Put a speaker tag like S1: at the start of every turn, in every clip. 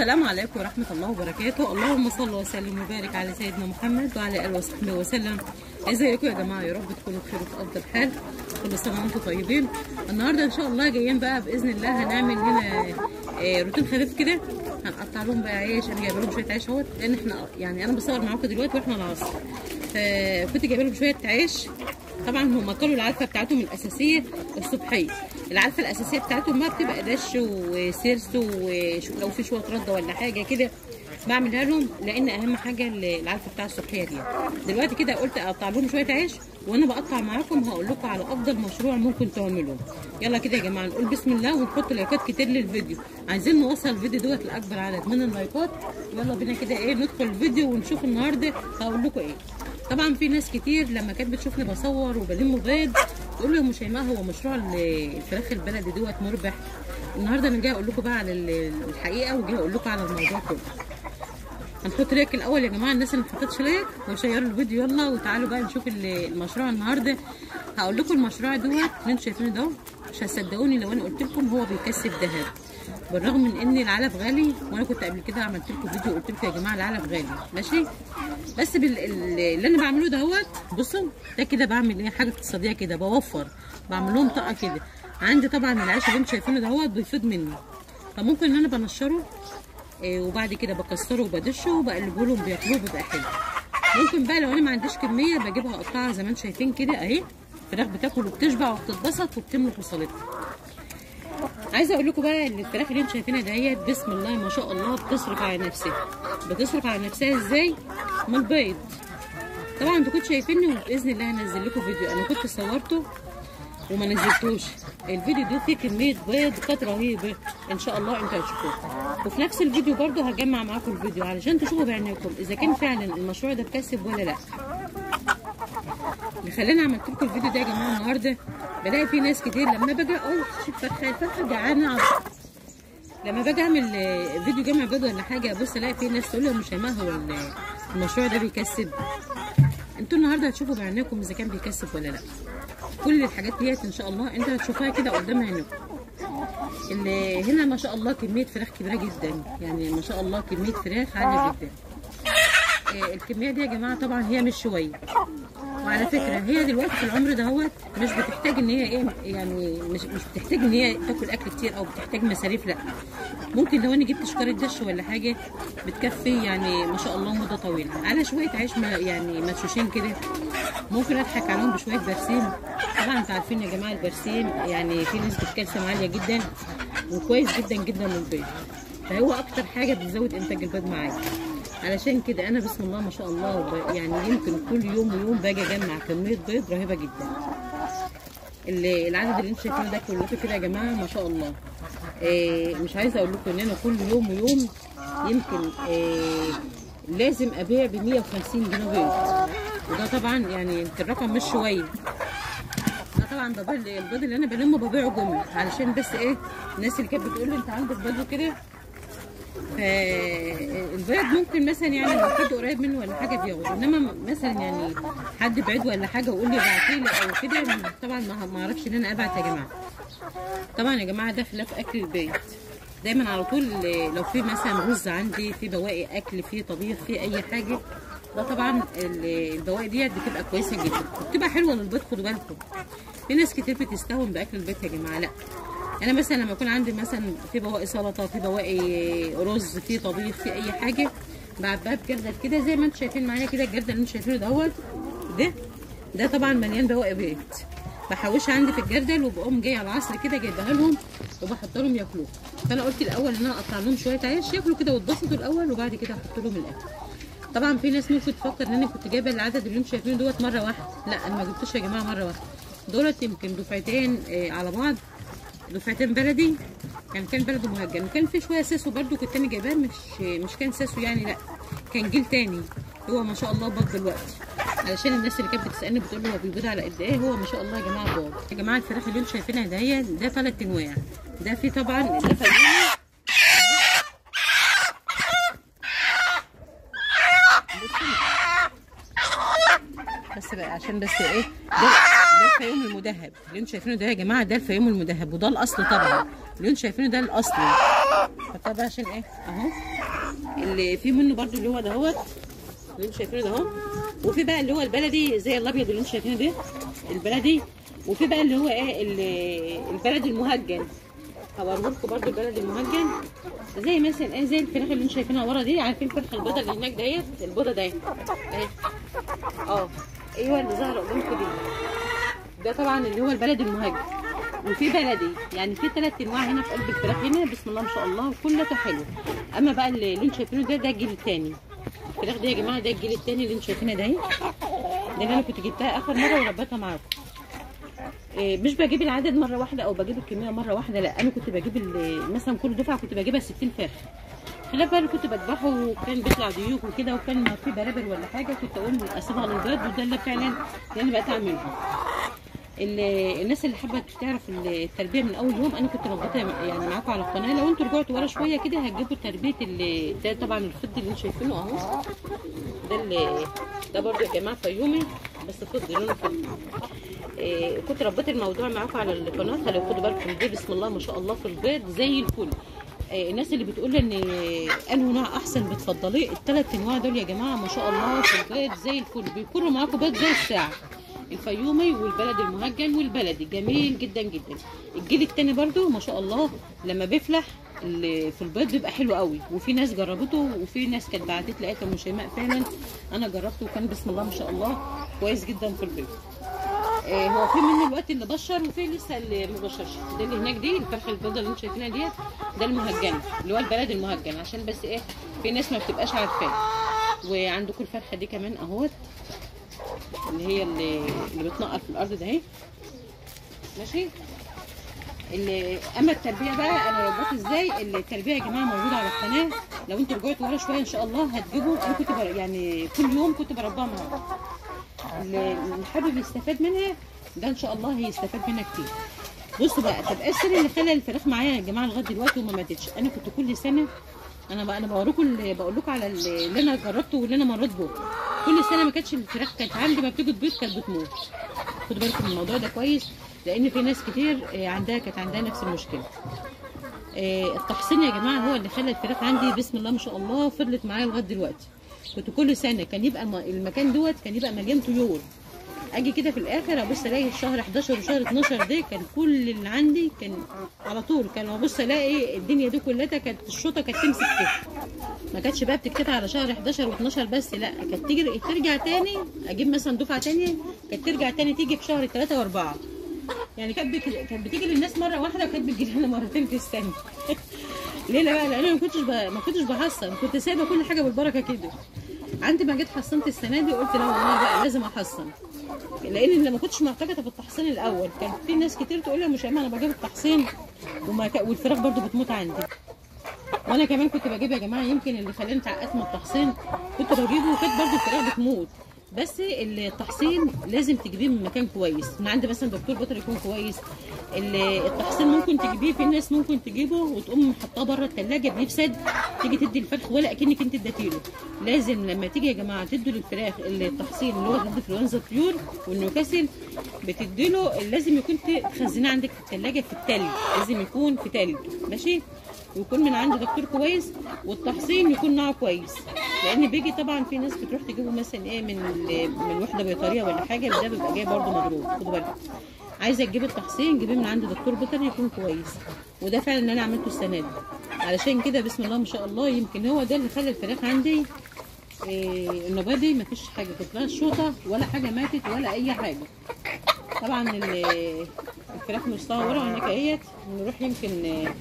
S1: السلام عليكم ورحمة الله وبركاته اللهم صل وسلم وبارك على سيدنا محمد وعلى آله وصحبه وسلم ازيكم يا جماعة يا رب تكونوا بخير وفي أفضل حال كل سنة وانتم طيبين النهاردة إن شاء الله جايين بقى بإذن الله هنعمل هنا آه، روتين خفيف كده هنقطع لهم بقى عيش أنا جايبه لهم شوية عيش اهوت لأن احنا يعني أنا بصور معاكم دلوقتي واحنا العصر فكنت جايبه لهم شوية عيش طبعا هم كلوا العلفه بتاعتهم الاساسيه الصبحيه العلفه الاساسيه بتاعتهم ما بتبقى دش وسيرس ولو في شويه رده ولا حاجه كده بعملها لهم لان اهم حاجه العلفه بتاع الصبحيه دي دلوقتي كده قلت اقطع لهم شويه عيش وانا بقطع معاكم هقول لكم على افضل مشروع ممكن تعملوه يلا كده يا جماعه نقول بسم الله ونحط لايكات كتير للفيديو عايزين نوصل الفيديو دوت لاكبر عدد من اللايكات يلا بينا كده ايه ندخل الفيديو ونشوف النهارده هقول لكم ايه طبعا في ناس كتير لما كانت بتشوفني بصور وبلم بيض تقول لي مش شيماء هو مشروع الفراخ البلدي دوت مربح النهارده انا جايه اقول لكم بقى على الحقيقه وجايه اقول لكم على الموضوع كله هنحط لايك الاول يا جماعه الناس اللي ما حطتش لايك وشيروا الفيديو يلا وتعالوا بقى نشوف المشروع النهارده هقول لكم المشروع دوت اللي انتوا شايفينه ده مش هتصدقوني لو انا قلت لكم هو بيكسب ذهب بالرغم من ان العلف غالي وانا كنت قبل كده عملت لكم فيديو قلت لكم يا جماعه العلف غالي ماشي بس بال... اللي انا بعمله دهوت بصوا ده كده بعمل ايه حاجه اقتصاديه كده بوفر بعمل لهم طاقه كده عندي طبعا العيش اللي انتوا شايفينه دهوت بيفيض مني فممكن ان انا بنشره إيه وبعد كده بكسره وبدشه وبقلبه لهم بياكلوه بيبقى حلو ممكن بقى لو انا ما عنديش كميه بجيبها اقطعها زي ما انتم شايفين كده اهي الفراخ بتاكل وبتشبع وبتتبسط وبتملك وصلتها عايزه اقول لكم بقى ان الفراخ اللي انتم شايفينها دهيت بسم الله ما شاء الله بتصرف على نفسها بتصرف على نفسها ازاي من البيض طبعا انتوا كنتوا شايفيني وباذن الله هنزل لكم فيديو انا كنت صورته وما نزلتوش الفيديو ده فيه كميه بيض كانت رهيبه ان شاء الله انتوا هتشوفوه وفي نفس الفيديو برضه هجمع معاكم الفيديو علشان تشوفوا بعينيكم اذا كان فعلا المشروع ده بكسب ولا لا اللي خلاني عملت لكم الفيديو ده يا جماعه النهارده بلاقي في ناس كتير لما باجي اقول شوف فرخه الفرخه جعانه لما باجي اعمل فيديو جمع بيض ولا حاجه ابص الاقي في ناس تقول لي مش هو المشروع ده بيكسب انتوا النهارده هتشوفوا بعينيكم اذا كان بيكسب ولا لا كل الحاجات ديت ان شاء الله انتوا هتشوفوها كده قدام عينيكم اللي هنا ما شاء الله كميه فراخ كبيره جدا يعني ما شاء الله كميه فراخ عاليه جدا الكميه دي يا جماعه طبعا هي مش شويه وعلى فكره هي دلوقتي في العمر دهوت مش بتحتاج ان هي ايه يعني مش مش بتحتاج ان هي تاكل اكل كتير او بتحتاج مصاريف لا ممكن لو انا جبت شكاره دش ولا حاجه بتكفي يعني ما شاء الله مده طويله على شويه عيش يعني مدشوشين كده ممكن اضحك عليهم بشويه برسيم طبعا انتوا عارفين يا جماعه البرسيم يعني فيه نسبه كالسيوم عاليه جدا وكويس جدا جدا للبيض فهو اكتر حاجه بتزود انتاج البيض معايا علشان كده انا بسم الله ما شاء الله يعني يمكن كل يوم ويوم باجي اجمع كميه بيض رهيبه جدا العدد اللي انتم شايفينه ده كله كده يا جماعه ما شاء الله إيه مش عايزه اقول لكم ان انا كل يوم ويوم يمكن إيه لازم ابيع ب 150 جنيه بيض وده طبعا يعني الرقم مش شويه ده طبعا ده البيض اللي انا بلمه ببيعه جمله علشان بس ايه الناس اللي كانت بتقول لي انت عندك بيض وكده فالبيض ممكن مثلا يعني لو حد قريب منه ولا حاجه بياخده انما مثلا يعني حد بعيد ولا حاجه ويقول لي ابعتي لي او كده طبعا ما اعرفش ان انا ابعت يا جماعه طبعا يا جماعه ده خلاف اكل البيت دايما على طول لو في مثلا رز عندي في بواقي اكل في طبيخ في اي حاجه ده طبعا البواقي ديت بتبقى كويسه جدا وبتبقى حلوه للبيض خدوا بالكم في ناس كتير بتستهون باكل البيت يا جماعه لا انا مثلا لما يكون عندي مثلا في بواقي سلطه في بواقي رز في طبيخ في اي حاجه بعبها بجردل كده زي ما انتم شايفين معايا كده الجردل اللي انتم شايفينه دوت ده ده طبعا مليان بواقي بيض بحوشها عندي في الجردل وبقوم جايه على العصر كده جايبها لهم وبحط لهم ياكلوه فانا قلت الاول ان انا اقطع لهم شويه عيش ياكلوا كده ويتبسطوا الاول وبعد كده احط لهم الاكل طبعا في ناس ممكن تفكر ان انا كنت جايبه العدد اللي انتم شايفينه دوت مره واحده لا انا ما جبتوش يا جماعه مره واحده دولت يمكن دفعتين على بعض دفعتين بلدي يعني كان بلد مهجن وكان في شويه ساسو برده كنت انا جايباه مش مش كان ساسو يعني لا كان جيل تاني هو ما شاء الله باض دلوقتي علشان الناس اللي كانت بتسالني بتقول له هو بيبيض على قد ايه هو ما شاء الله يا جماعه باض يا جماعه الفراخ اللي انتم شايفينها دهيت ده ثلاث انواع ده في طبعا ده فيومي بس بقى عشان بس ايه ده ده الفيوم المدهب اللي انتم شايفينه ده يا جماعه ده الفيوم المدهب وده الاصل طبعا اللي انتم شايفينه ده الاصلي حطها بقى عشان ايه اهو اللي في منه برضو اللي هو دهوت اللي انتوا شايفينه ده اهو وفي بقى اللي هو البلدي زي الابيض اللي انتوا شايفينه ده البلدي وفي بقى اللي هو ايه اللي- البلدي المهجن هوريلكم برضو البلدي المهجن زي مثلا ايه زي الفراخ اللي انتوا شايفينها ورا دي عارفين الفرخه البيضه اللي هناك ديت البيضه ديت اهي اه ايوه اللي ظاهره قدامكم دي ده طبعا اللي هو البلدي المهجن وفي بلدي يعني في ثلاث انواع هنا في قلب الفراخ هنا بسم الله ما شاء الله وكلها حلو اما بقى اللي اللي انتوا شايفينه ده ده الجيل الثاني الفراخ دي يا جماعه ده الجيل الثاني اللي انتوا شايفينها ده اهي. ده اللي انا كنت جبتها اخر مره وربيتها معاكم إيه، مش بجيب العدد مره واحده او بجيب الكميه مره واحده لا انا كنت بجيب ال- مثلا كل دفعه كنت بجيبها 60 فرخ خلاف بقى اللي كنت بذبحه وكان بيطلع ضيوف وكده وكان ما في برابر ولا حاجه كنت اقوم اسيبها للبيض وده اللي فعلا اللي انا بقيت اعمله ال- الناس اللي حابه تعرف التربيه من اول يوم انا كنت ربيتها يعني معاكم على القناه لو انتوا رجعتوا ورا شويه كده هتجيبوا تربيه اللي ده طبعا الفض اللي انتوا شايفينه اهو ده اللي ده برضو يا جماعه فيومي بس فضي لونه فضي إيه كنت ربيت الموضوع معاكم على القناه لو خدوا بالكم دي بسم الله ما شاء الله في البيض زي الفل إيه الناس اللي بتقول ان انه نوع احسن بتفضليه الثلاث انواع دول يا جماعه ما شاء الله في البيض زي الفل بيكونوا معاكم بيض زي الساعه الفيومي والبلد المهجن والبلدي جميل جدا جدا الجيل التاني برضو ما شاء الله لما بيفلح اللي في البيض بيبقى حلو قوي وفي ناس جربته وفي ناس كانت بعتت لقيتها ام شيماء فعلا انا جربته وكان بسم الله ما شاء الله كويس جدا في البيض آه، هو في منه الوقت اللي بشر وفي لسه اللي ما بشرش ده اللي هناك دي الفرخه البيضاء اللي انتوا شايفينها ديت ده المهجن اللي هو البلد المهجن عشان بس ايه في ناس ما بتبقاش عارفاه وعندكم الفرخه دي كمان اهوت اللي هي اللي, اللي بتنقر في الارض ده اهي ماشي اللي اما التربيه بقى انا ربيت ازاي التربيه يا جماعه موجوده على القناه لو انتوا رجعتوا ورا شويه ان شاء الله هتجيبوا انا كنت بر... يعني كل يوم كنت بربيها معاكم اللي اللي حابب يستفاد منها ده ان شاء الله هيستفاد منها كتير بصوا بقى طب ايه السر اللي خلى الفراخ معايا يا جماعه لغايه دلوقتي وما ماتتش انا كنت كل سنه انا بقى انا بوريكم اللي بقول لكم على اللي اللي انا جربته واللي انا مريت بيه كل سنه ما كانتش الفراخ كانت عندي ما بتيجي تبيض كانت بتموت خدوا بالكم من الموضوع ده كويس لان في ناس كتير آه، عندها كانت عندها نفس المشكله آه، التحصين يا جماعه هو اللي خلى الفراخ عندي بسم الله ما شاء الله فضلت معايا لغايه دلوقتي كنت كل سنه كان يبقى الم- المكان دوت كان يبقى مليان طيور اجي كده في الاخر ابص الاقي الشهر 11 وشهر 12 ده كان كل اللي عندي كان على طول كان ابص الاقي الدنيا دي كلها كانت الشوطه كانت تمسك كده ما كانتش بقى بتكتفي على شهر 11 و12 بس لا كانت تيجي ترجع تاني اجيب مثلا دفعه تانية كانت ترجع تاني تيجي في شهر 3 و4 يعني كانت بت... كانت بتيجي للناس مره واحده وكانت بتجي لنا مرتين في السنه ليه لا بقى لان انا ما كنتش ب... ما كنتش بحصن كنت سايبه كل حاجه بالبركه كده عندي ما جيت حصنت السنه دي قلت لا والله بقى لازم احصن لان لما كنتش معتقده في التحصين الاول كان في ناس كتير تقول لي يا مش انا بجيب التحصين وما ك... والفراخ برضو بتموت عندي وانا كمان كنت بجيب يا جماعه يمكن اللي خلاني اتعقدت من التحصين كنت بجيبه وكانت برضو الفراخ بتموت بس التحصين لازم تجيبيه من مكان كويس من عند مثلا دكتور بيطري يكون كويس ال- التحصين ممكن تجيبيه في ناس ممكن تجيبه وتقوم حطاه بره الثلاجه بيفسد تيجي تدي الفرخ ولا اكنك انت اديتيله لازم لما تيجي يا جماعه تدوا للفراخ التحصين اللي هو ضد انفلونزا الطيور والنيوكاسل بتديله لازم يكون تخزناه عندك في الثلاجه في التلج لازم يكون في تلج ماشي ويكون من عند دكتور كويس والتحصين يكون نوعه كويس لان بيجي طبعا في ناس بتروح تجيبه مثلا ايه من ال- من وحده بيطريه ولا حاجه ده بيبقى جاي برده مضروب خدوا بالكم عايزه تجيبي التحصين جيبيه من عند دكتور بيطري يكون كويس وده فعلا اللي انا عملته السنه دي علشان كده بسم الله ما شاء الله يمكن هو ده اللي خلى الفراخ عندي إيه النبات دي مفيش حاجه كانت لا شوطه ولا حاجه ماتت ولا اي حاجه طبعا ال- الفراخ مستوى ورا هناك اهيت نروح يمكن آه،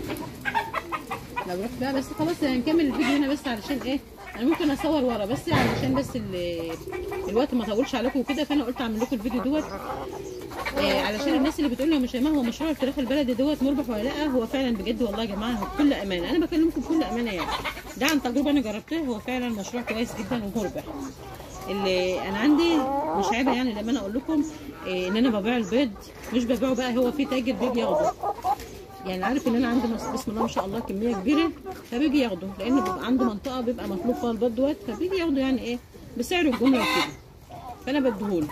S1: لو رحت بقى بس خلاص هنكمل الفيديو هنا بس علشان ايه انا ممكن اصور ورا بس علشان بس ال- الوقت ما طولش عليكم وكده فانا قلت اعمل لكم الفيديو دوت آه علشان الناس اللي بتقول لي يا مش هو مشروع الفراخ البلدي دوت مربح ولا لا هو فعلا بجد والله يا جماعه هو بكل امانه انا بكلمكم بكل امانه يعني ده عن تجربه انا جربتها هو فعلا مشروع كويس جدا ومربح اللي انا عندي مش عيبه يعني لما انا اقول لكم إيه ان انا ببيع البيض مش ببيعه بقى هو في تاجر بيجي ياخده يعني عارف ان انا عندي مس- بسم الله ما شاء الله كميه كبيره فبيجي ياخده لان بيبقى عنده منطقه بيبقى مطلوب فيها البيض دوت فبيجي ياخده يعني ايه بسعر الجمله وكده فانا بديهوله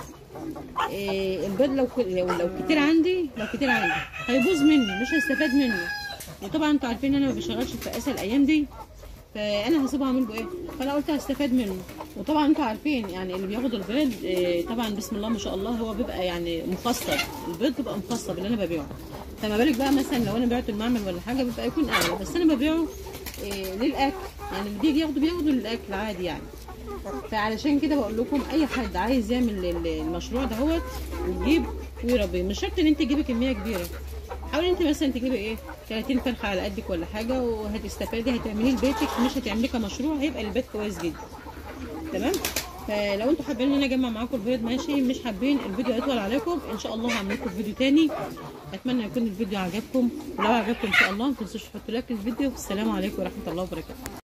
S1: إيه البيض لو ك- لو لو كتير عندي لو كتير عندي هيبوظ مني مش هستفاد منه وطبعا انتوا عارفين ان انا ما بشتغلش في فقاسه الايام دي فانا هسيبه اعمل له ايه فانا قلت هستفاد منه وطبعا انتوا عارفين يعني اللي بياخد البيض إيه، طبعا بسم الله ما شاء الله هو بيبقى يعني مخصب البيض بيبقى مخصب اللي انا ببيعه فما بالك بقى مثلا لو انا بعته المعمل ولا حاجه بيبقى يكون اغلى بس انا ببيعه إيه، للاكل يعني اللي بيجي ياخده بياخده للاكل عادي يعني فعلشان كده بقول لكم اي حد عايز يعمل ال- المشروع دهوت ويجيب ويربي مش شرط ان انت تجيبي كميه كبيره حاولي انت مثلا تجيبي ايه 30 فرخه على قدك ولا حاجه وهتستفادي هتعمليه لبيتك مش هتعمليه كمشروع هيبقى البيت كويس جدا تمام فلو انتوا حابين ان انا اجمع معاكم البيض ماشي مش حابين الفيديو يطول عليكم ان شاء الله هعمل لكم فيديو تاني اتمنى يكون الفيديو عجبكم ولو عجبكم ان شاء الله ما تنسوش تحطوا لايك للفيديو والسلام عليكم ورحمه الله وبركاته